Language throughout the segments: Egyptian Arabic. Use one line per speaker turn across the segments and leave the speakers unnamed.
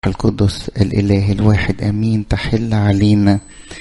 القدس الإله الواحد أمين تحل علينا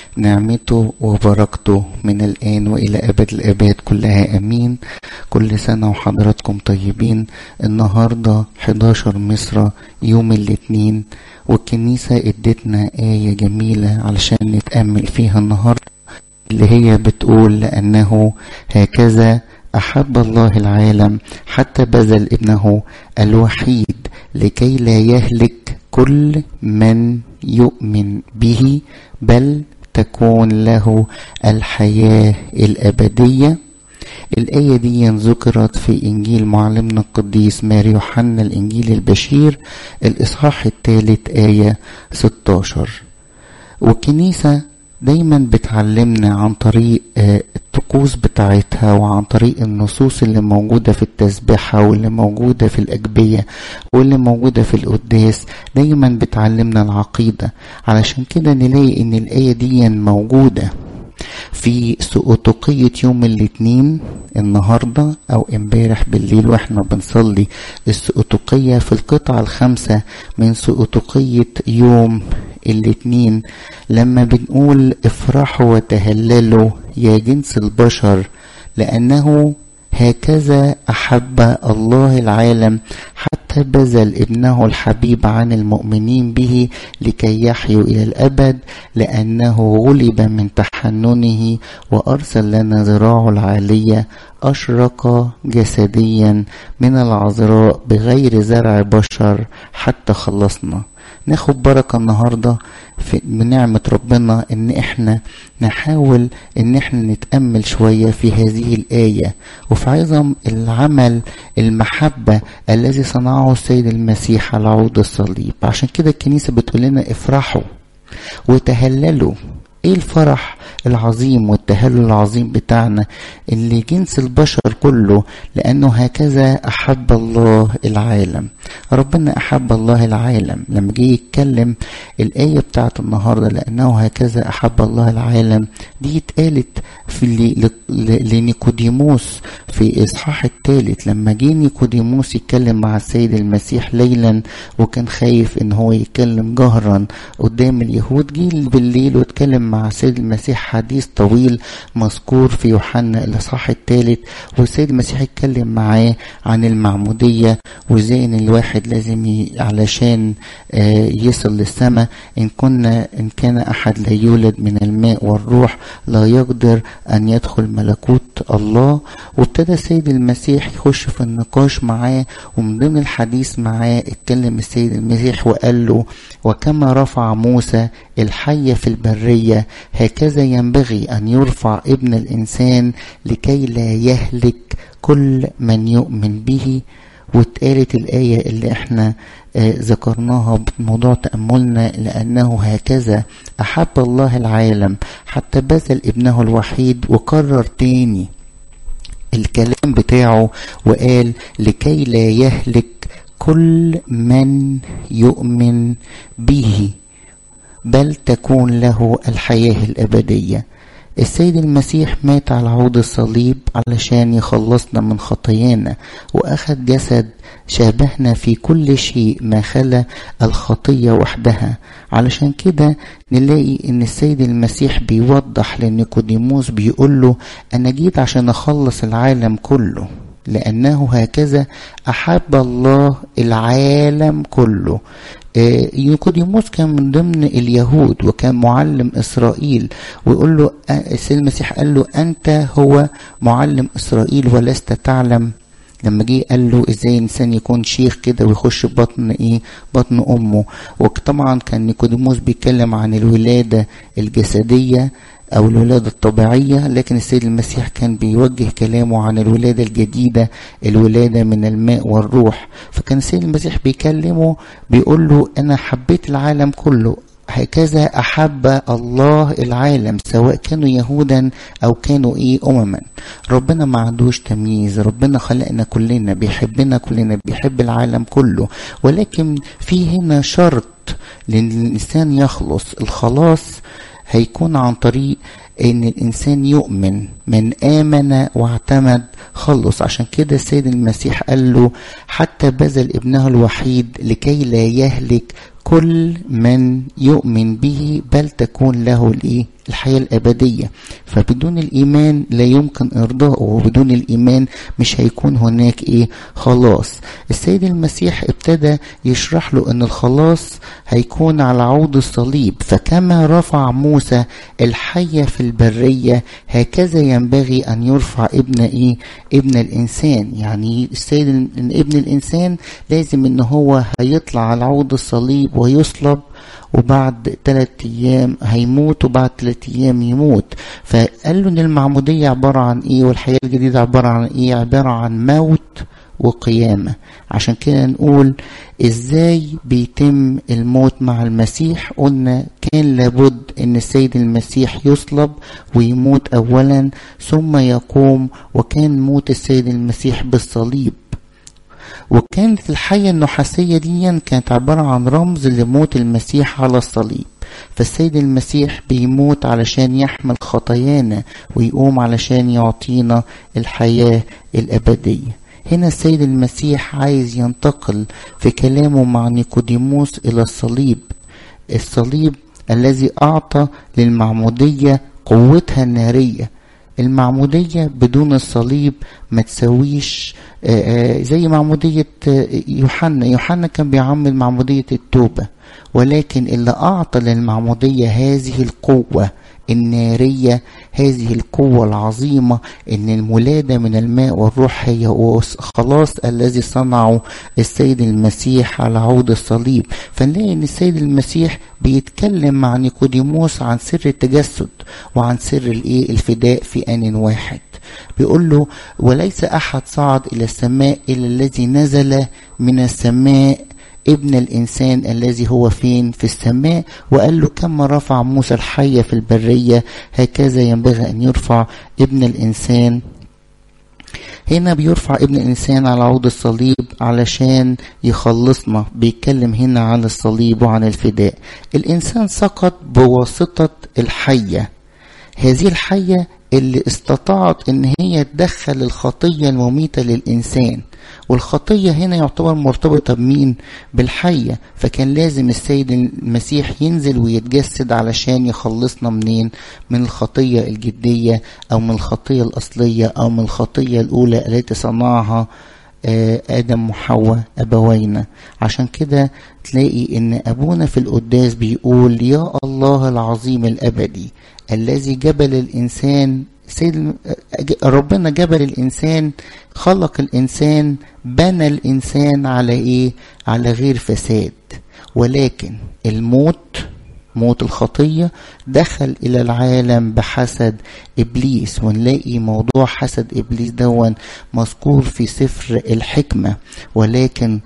نعمته وبركته من الآن وإلى أبد الآباد كلها أمين كل سنة وحضراتكم طيبين النهاردة 11 مصر يوم الاثنين والكنيسة ادتنا آية جميلة علشان نتأمل فيها النهاردة اللي هي بتقول لأنه هكذا أحب الله العالم حتى بذل ابنه الوحيد لكي لا يهلك كل من يؤمن به بل تكون له الحياة الأبدية الآية دي ذكرت في إنجيل معلمنا القديس ماري يوحنا الإنجيل البشير الإصحاح الثالث آية 16 والكنيسة دايما بتعلمنا عن طريق الطقوس بتاعتها وعن طريق النصوص اللي موجودة في التسبيحة واللي موجودة في الأجبية واللي موجودة في القداس دايما بتعلمنا العقيدة علشان كده نلاقي ان الآية دي موجودة في سؤتقية يوم الاثنين النهاردة أو امبارح بالليل واحنا بنصلي السؤتقية في القطعة الخامسة من سؤتقية يوم الاثنين لما بنقول افرحوا وتهللوا يا جنس البشر لأنه هكذا أحب الله العالم حتى بذل ابنه الحبيب عن المؤمنين به لكي يحيوا إلى الأبد لأنه غلب من تحننه وأرسل لنا ذراعه العالية أشرق جسديا من العذراء بغير زرع بشر حتى خلصنا ناخد بركة النهاردة في بنعمة ربنا ان احنا نحاول ان احنا نتأمل شوية في هذه الآية وفي عظم العمل المحبة الذي صنعه السيد المسيح على عود الصليب عشان كده الكنيسة بتقول لنا افرحوا وتهللوا ايه الفرح العظيم والتهلل العظيم بتاعنا اللي جنس البشر كله لانه هكذا احب الله العالم ربنا احب الله العالم لما جه يتكلم الايه بتاعت النهارده لانه هكذا احب الله العالم دي اتقالت في لنيكوديموس في اصحاح الثالث لما جه نيكوديموس يتكلم مع السيد المسيح ليلا وكان خايف ان هو يتكلم جهرا قدام اليهود جه بالليل واتكلم مع السيد المسيح حديث طويل مذكور في يوحنا الاصحاح الثالث والسيد المسيح اتكلم معاه عن المعموديه وازاي ان الواحد لازم ي... علشان آه يصل للسماء ان كنا ان كان احد لا يولد من الماء والروح لا يقدر ان يدخل ملكوت الله وابتدى السيد المسيح يخش في النقاش معاه ومن ضمن الحديث معاه اتكلم السيد المسيح وقال له وكما رفع موسى الحية في البرية هكذا ينبغي أن يرفع ابن الإنسان لكي لا يهلك كل من يؤمن به واتقالت الآية اللي احنا آه ذكرناها بموضوع تأملنا لأنه هكذا أحب الله العالم حتى بذل ابنه الوحيد وكرر تاني الكلام بتاعه وقال لكي لا يهلك كل من يؤمن به بل تكون له الحياة الأبدية السيد المسيح مات على عود الصليب علشان يخلصنا من خطايانا وأخذ جسد شابهنا في كل شيء ما خلا الخطية وحدها علشان كده نلاقي ان السيد المسيح بيوضح لنيكوديموس بيقول له انا جيت عشان اخلص العالم كله لأنه هكذا أحب الله العالم كله نيكوديموس كان من ضمن اليهود وكان معلم إسرائيل ويقول له السيد المسيح قال له أنت هو معلم إسرائيل ولست تعلم لما جه قال له ازاي انسان يكون شيخ كده ويخش بطن ايه بطن امه وطبعا كان نيكوديموس بيتكلم عن الولاده الجسديه أو الولادة الطبيعية لكن السيد المسيح كان بيوجه كلامه عن الولادة الجديدة الولادة من الماء والروح فكان السيد المسيح بيكلمه بيقول له أنا حبيت العالم كله هكذا أحب الله العالم سواء كانوا يهودا أو كانوا إيه أمما ربنا ما عندوش تمييز ربنا خلقنا كلنا بيحبنا كلنا بيحب العالم كله ولكن في هنا شرط للإنسان يخلص الخلاص هيكون عن طريق ان الانسان يؤمن من امن واعتمد خلص عشان كده السيد المسيح قال له حتى بذل ابنه الوحيد لكي لا يهلك كل من يؤمن به بل تكون له الايه الحياة الأبدية فبدون الإيمان لا يمكن إرضائه وبدون الإيمان مش هيكون هناك إيه خلاص السيد المسيح ابتدى يشرح له أن الخلاص هيكون على عود الصليب فكما رفع موسى الحية في البرية هكذا ينبغي أن يرفع ابن إيه ابن الإنسان يعني السيد ابن الإنسان لازم أن هو هيطلع على عود الصليب ويصلب وبعد ثلاثة أيام هيموت وبعد ثلاثة أيام يموت فقال له إن المعمودية عبارة عن إيه والحياة الجديدة عبارة عن إيه عبارة عن موت وقيامة عشان كده نقول ازاي بيتم الموت مع المسيح قلنا كان لابد ان السيد المسيح يصلب ويموت اولا ثم يقوم وكان موت السيد المسيح بالصليب وكانت الحية النحاسية دي كانت عبارة عن رمز لموت المسيح على الصليب فالسيد المسيح بيموت علشان يحمل خطايانا ويقوم علشان يعطينا الحياة الأبدية هنا السيد المسيح عايز ينتقل في كلامه مع نيكوديموس إلى الصليب الصليب الذي أعطى للمعمودية قوتها النارية المعمودية بدون الصليب ما تسويش زي معمودية يوحنا يوحنا كان بيعمل معمودية التوبة ولكن اللي أعطى للمعمودية هذه القوة النارية هذه القوة العظيمة إن المولادة من الماء والروح هي خلاص الذي صنعه السيد المسيح على عود الصليب فنلاقي إن السيد المسيح بيتكلم مع نيكوديموس عن سر التجسد وعن سر الإيه الفداء في آن واحد بيقول له وليس أحد صعد إلى السماء إلا الذي نزل من السماء ابن الإنسان الذي هو فين في السماء وقال له كما رفع موسى الحية في البرية هكذا ينبغي أن يرفع ابن الإنسان هنا بيرفع ابن الإنسان على عود الصليب علشان يخلصنا بيتكلم هنا عن الصليب وعن الفداء الإنسان سقط بواسطة الحية هذه الحية اللي استطاعت ان هي تدخل الخطية المميتة للإنسان والخطية هنا يعتبر مرتبطة بمين بالحية فكان لازم السيد المسيح ينزل ويتجسد علشان يخلصنا منين من الخطية الجدية أو من الخطية الأصلية أو من الخطية الأولى التي صنعها آدم وحواء أبوينا عشان كده تلاقي إن أبونا في القداس بيقول يا الله العظيم الأبدي الذي جبل الإنسان سيد ربنا جبل الإنسان خلق الإنسان بنى الإنسان على إيه على غير فساد ولكن الموت موت الخطية دخل إلى العالم بحسد إبليس ونلاقي موضوع حسد إبليس دون مذكور في سفر الحكمة ولكن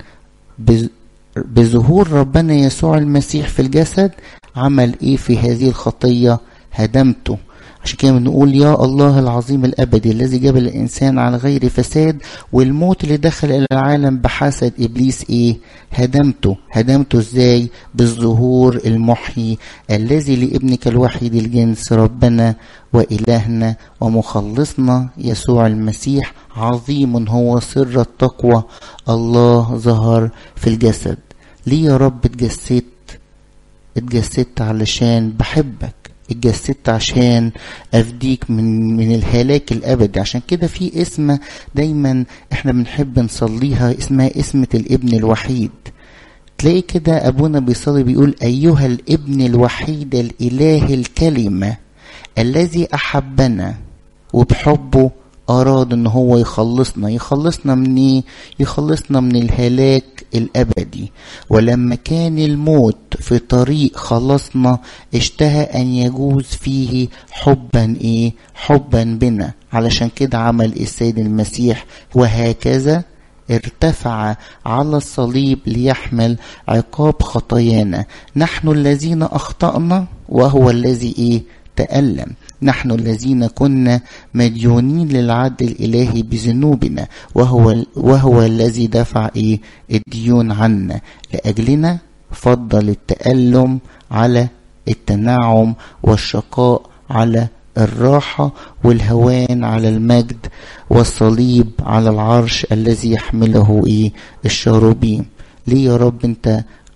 بظهور ربنا يسوع المسيح في الجسد عمل إيه في هذه الخطية هدمته عشان كده بنقول يا الله العظيم الابدي الذي جبل الانسان على غير فساد والموت اللي دخل الى العالم بحسد ابليس ايه هدمته هدمته ازاي بالظهور المحيي الذي لابنك الوحيد الجنس ربنا والهنا ومخلصنا يسوع المسيح عظيم هو سر التقوى الله ظهر في الجسد ليه يا رب اتجسدت اتجسدت علشان بحبك اتجسدت عشان افديك من من الهلاك الابدي عشان كده في اسم دايما احنا بنحب نصليها اسمها اسمة الابن الوحيد تلاقي كده ابونا بيصلي بيقول ايها الابن الوحيد الاله الكلمة الذي احبنا وبحبه أراد إن هو يخلصنا يخلصنا من إيه؟ يخلصنا من الهلاك الأبدي ولما كان الموت في طريق خلصنا اشتهى أن يجوز فيه حبا إيه؟ حبا بنا علشان كده عمل السيد المسيح وهكذا ارتفع على الصليب ليحمل عقاب خطايانا نحن الذين أخطأنا وهو الذي إيه؟ تألم نحن الذين كنا مديونين للعدل الإلهي بذنوبنا وهو وهو الذي دفع إيه الديون عنا لأجلنا فضل التألم على التنعم والشقاء على الراحة والهوان على المجد والصليب على العرش الذي يحمله إيه الشاروبيم ليه يا رب أنت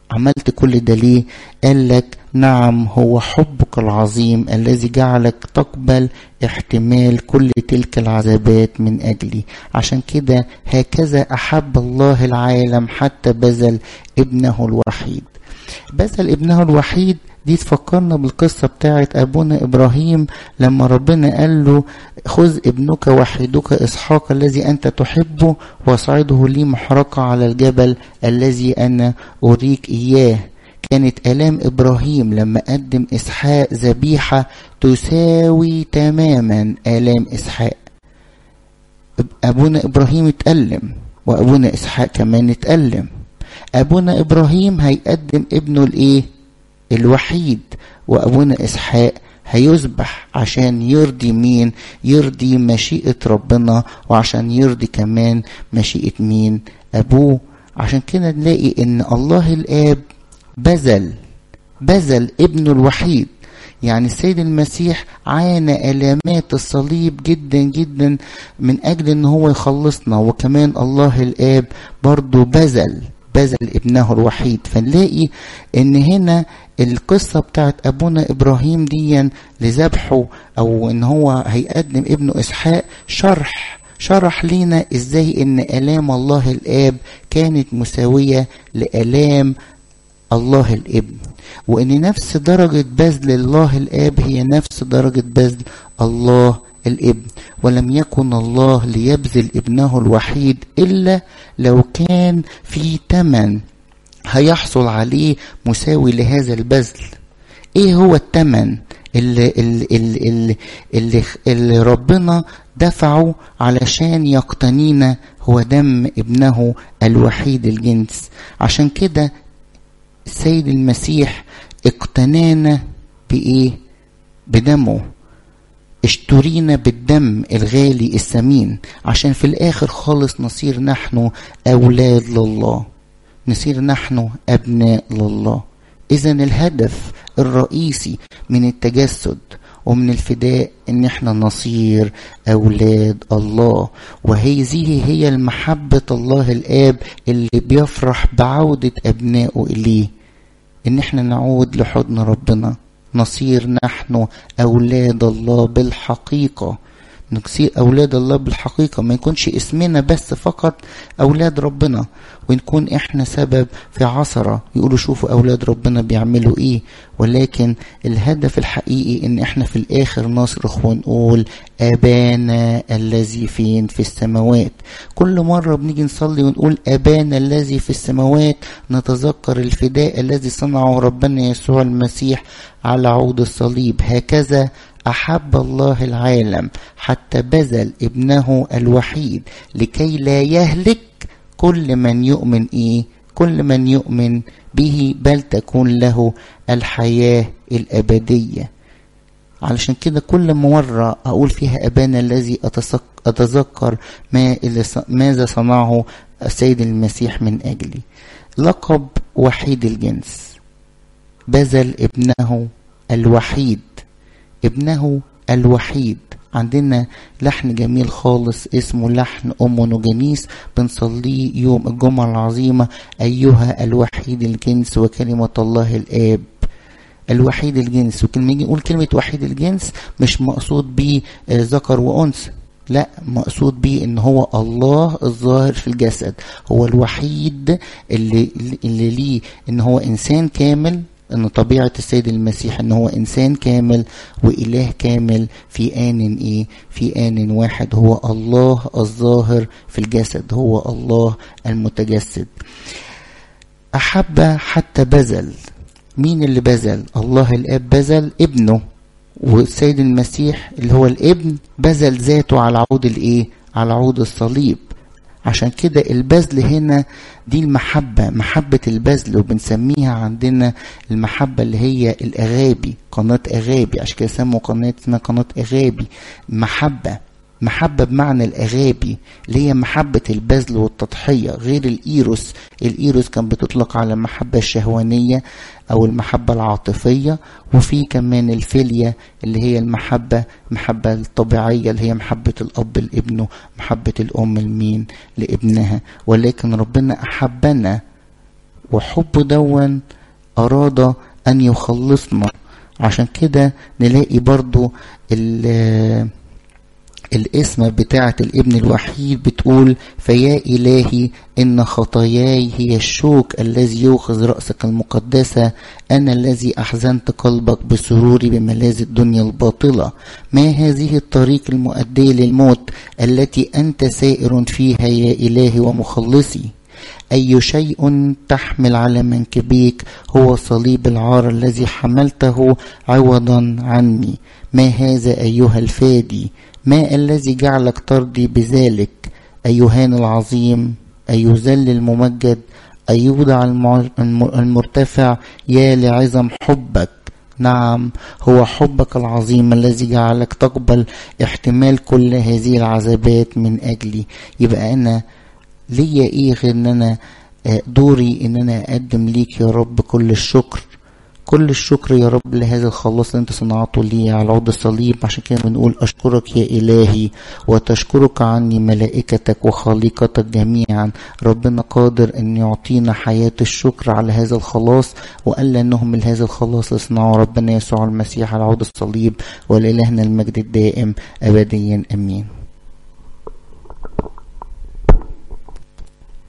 عملت كل ده ليه قال لك نعم هو حبك العظيم الذي جعلك تقبل احتمال كل تلك العذابات من اجلي عشان كده هكذا احب الله العالم حتى بذل ابنه الوحيد بذل ابنه الوحيد دي تفكرنا بالقصة بتاعت أبونا إبراهيم لما ربنا قال له خذ ابنك وحيدك إسحاق الذي أنت تحبه واصعده لي محرقة على الجبل الذي أنا أريك إياه كانت آلام إبراهيم لما قدم إسحاق ذبيحة تساوي تماما آلام إسحاق أبونا إبراهيم اتألم وأبونا إسحاق كمان اتألم أبونا إبراهيم هيقدم ابنه الإيه؟ الوحيد وأبونا إسحاق هيذبح عشان يرضي مين يرضي مشيئة ربنا وعشان يرضي كمان مشيئة مين أبوه عشان كده نلاقي إن الله الآب بذل بذل ابنه الوحيد يعني السيد المسيح عانى الامات الصليب جدا جدا من اجل ان هو يخلصنا وكمان الله الاب برضه بذل بذل ابنه الوحيد فنلاقي ان هنا القصة بتاعت ابونا ابراهيم ديا لذبحه او ان هو هيقدم ابنه اسحاق شرح شرح لينا ازاي ان الام الله الاب كانت مساوية لالام الله الابن وان نفس درجة بذل الله الاب هي نفس درجة بذل الله الابن ولم يكن الله ليبذل ابنه الوحيد الا لو كان في تمن هيحصل عليه مساوي لهذا البذل ايه هو التمن اللي, اللي, اللي, اللي, اللي ربنا دفعه علشان يقتنينا هو دم ابنه الوحيد الجنس عشان كده السيد المسيح اقتنانا بايه بدمه اشترينا بالدم الغالي الثمين عشان في الاخر خالص نصير نحن اولاد لله نصير نحن ابناء لله اذا الهدف الرئيسي من التجسد ومن الفداء ان احنا نصير اولاد الله وهذه هي المحبة الله الاب اللي بيفرح بعودة ابنائه اليه ان احنا نعود لحضن ربنا نصير نحن اولاد الله بالحقيقه نصير اولاد الله بالحقيقه ما يكونش اسمنا بس فقط اولاد ربنا ونكون احنا سبب في عثره يقولوا شوفوا اولاد ربنا بيعملوا ايه ولكن الهدف الحقيقي ان احنا في الاخر نصرخ ونقول ابانا الذي فين في السماوات كل مره بنيجي نصلي ونقول ابانا الذي في السماوات نتذكر الفداء الذي صنعه ربنا يسوع المسيح على عود الصليب هكذا احب الله العالم حتى بذل ابنه الوحيد لكي لا يهلك كل من يؤمن ايه كل من يؤمن به بل تكون له الحياه الابديه علشان كده كل مرة أقول فيها أبانا الذي أتذكر ما ماذا صنعه السيد المسيح من أجلي لقب وحيد الجنس بذل ابنه الوحيد ابنه الوحيد عندنا لحن جميل خالص اسمه لحن أمونوجينيس بنصليه يوم الجمعة العظيمة أيها الوحيد الجنس وكلمة الله الآب الوحيد الجنس وكلمة يجي نقول كلمة وحيد الجنس مش مقصود بيه ذكر وأنثى لا مقصود بيه ان هو الله الظاهر في الجسد هو الوحيد اللي اللي ليه ان هو انسان كامل ان طبيعة السيد المسيح ان هو انسان كامل واله كامل في ان ايه في ان واحد هو الله الظاهر في الجسد هو الله المتجسد احب حتى بذل مين اللي بذل الله الاب بذل ابنه والسيد المسيح اللي هو الابن بذل ذاته على عود الايه على عود الصليب عشان كده البذل هنا دي المحبة محبة البذل وبنسميها عندنا المحبة اللي هي الأغابي قناة أغابي عشان كده سموا قناة اسمها قناة أغابي محبة محبة بمعنى الأغابي اللي هي محبة البذل والتضحية غير الإيروس الإيروس كان بتطلق على المحبة الشهوانية أو المحبة العاطفية وفي كمان الفيليا اللي هي المحبة المحبة الطبيعية اللي هي محبة الأب لابنه محبة الأم لمين لابنها ولكن ربنا أحبنا وحبه دون أراد أن يخلصنا عشان كده نلاقي برضو الاسم بتاعة الابن الوحيد بتقول فيا إلهي إن خطاياي هي الشوك الذي يوخذ رأسك المقدسة أنا الذي أحزنت قلبك بسروري بملاذ الدنيا الباطلة ما هذه الطريق المؤدية للموت التي أنت سائر فيها يا إلهي ومخلصي أي شيء تحمل على منكبيك هو صليب العار الذي حملته عوضا عني ما هذا أيها الفادي ما الذي جعلك ترضي بذلك أيهان العظيم أيذل الممجد أيودع المرتفع يا لعظم حبك نعم هو حبك العظيم الذي جعلك تقبل احتمال كل هذه العذابات من أجلي يبقى أنا ليا إيه غير أن أنا دوري أن أنا أقدم ليك يا رب كل الشكر كل الشكر يا رب لهذا الخلاص اللي انت صنعته لي على عود الصليب عشان كده بنقول اشكرك يا الهي وتشكرك عني ملائكتك وخالقتك جميعا ربنا قادر ان يعطينا حياة الشكر على هذا الخلاص والا انهم هذا الخلاص اصنعوا ربنا يسوع المسيح على عود الصليب ولإلهنا المجد الدائم ابديا امين